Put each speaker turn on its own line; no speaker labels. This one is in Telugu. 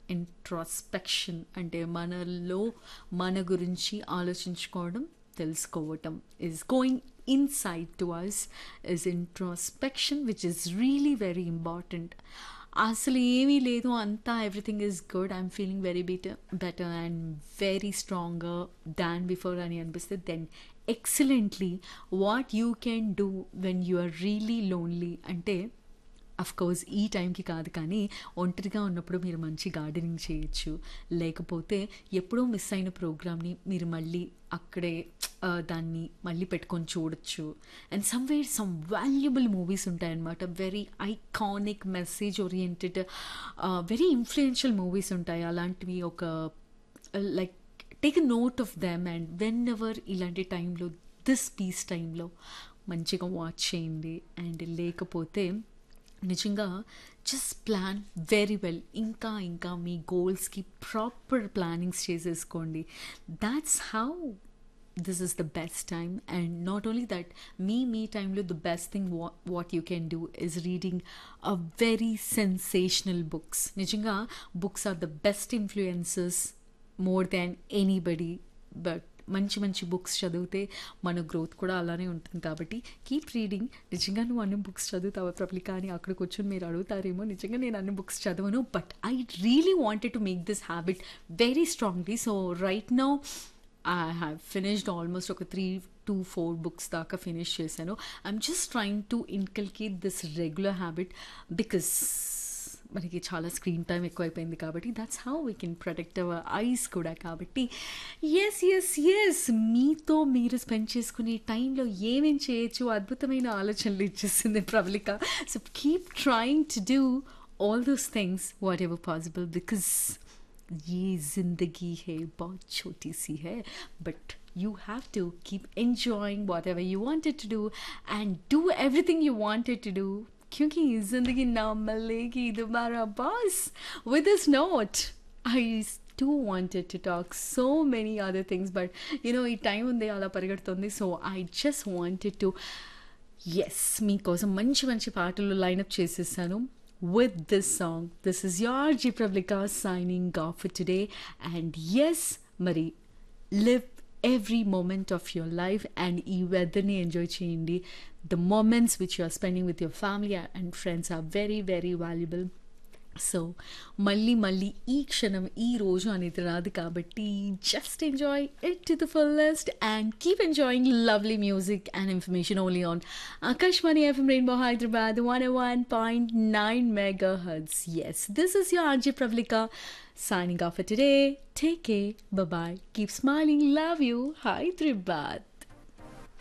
ఇంట్రాస్పెక్షన్ అంటే మనలో మన గురించి ఆలోచించుకోవడం తెలుసుకోవటం is going inside to us is introspection which is really very important అసలు ఏమీ లేదు అంతా everything is good I'm feeling very better better and very stronger than before అని అనిపిస్తే then excellently what you can do when you are really lonely అంటే అఫ్ కోర్స్ ఈ టైంకి కాదు కానీ ఒంటరిగా ఉన్నప్పుడు మీరు మంచి గార్డెనింగ్ చేయొచ్చు లేకపోతే ఎప్పుడో మిస్ అయిన ప్రోగ్రామ్ని మీరు మళ్ళీ అక్కడే ఆ, దాన్ని మళ్ళీ పెట్టుకొని చూడొచ్చు and somewhere some valuable movies ఉంటాయన్నమాట very iconic message oriented very influential movies ఉంటాయి అలాంటివి ఒక like take note of them and whenever ఇలాంటి టైంలో దిస్ పీస్ టైంలో మంచిగా వాచ్ చేయండి అండ్ లేకపోతే నిజంగా జస్ట్ ప్లాన్ వెరీ వెల్ ఇంకా ఇంకా మీ గోల్స్కి ప్రాపర్ ప్లానింగ్స్ చేసేసుకోండి that's how this is the best time and not only that మీ మీ టైంలో the best thing what you can do is reading a very sensational books నిజంగా books are the best influences more than anybody but మంచి మంచి బుక్స్ చదివితే మన గ్రోత్ కూడా అలానే ఉంటుంది కాబట్టి కీప్ రీడింగ్ నిజంగా నువ్వు అన్ని బుక్స్ చదువుతావా ప్రబలి కానీ అక్కడ కూర్చొని మీరు అడుగుతారేమో నిజంగా నేను అన్ని బుక్స్ చదవను but I really wanted to make this habit very strongly so right now I have finished almost ఒక త్రీ టు ఫోర్ బుక్స్ దాకా ఫినిష్ చేశాను I'm just trying to inculcate this regular habit because మనకి చాలా స్క్రీన్ టైం ఎక్కువైపోయింది కాబట్టి that's how we can protect our eyes కూడా కాబట్టి ఎస్ ఎస్ ఎస్ మీతో మీరు స్పెండ్ చేసుకునే టైంలో ఏమేం చేయొచ్చు అద్భుతమైన ఆలోచనలు ఇచ్చేసింది Pravalika so keep trying to do all those things whatever possible because ये जिंदगी है बहुत छोटी सी है but you have to keep enjoying whatever you wanted to do and do everything you wanted to do क्योंकि जिंदगी Na Milegi Dobara boss with this note I too wanted to talk so many other things but you know ఈ టైం ఉంది అలా పరిగెడుతుంది so I just wanted to ఎస్ మీకోసం మంచి మంచి పాటలు లైనప్ చేసేసాను with this song. This is your G Prablika signing off for today. And yes, Marie, live every moment of your life and ఈ వెదర్ని ఎంజాయ్ చేయండి the moments which you are spending with your family and friends are very very valuable so మళ్ళీ మళ్ళీ ఈ క్షణం ఈ రోజు అనేది రాదు కాబట్టి just enjoy it to the fullest and keep enjoying lovely music and information only on Akashvani FM rainbow Hyderabad one one point nine megahertz yes this is your RJ Pravalika signing off for today. Take care. Bye bye. Keep smiling. Love you. Hyderabad.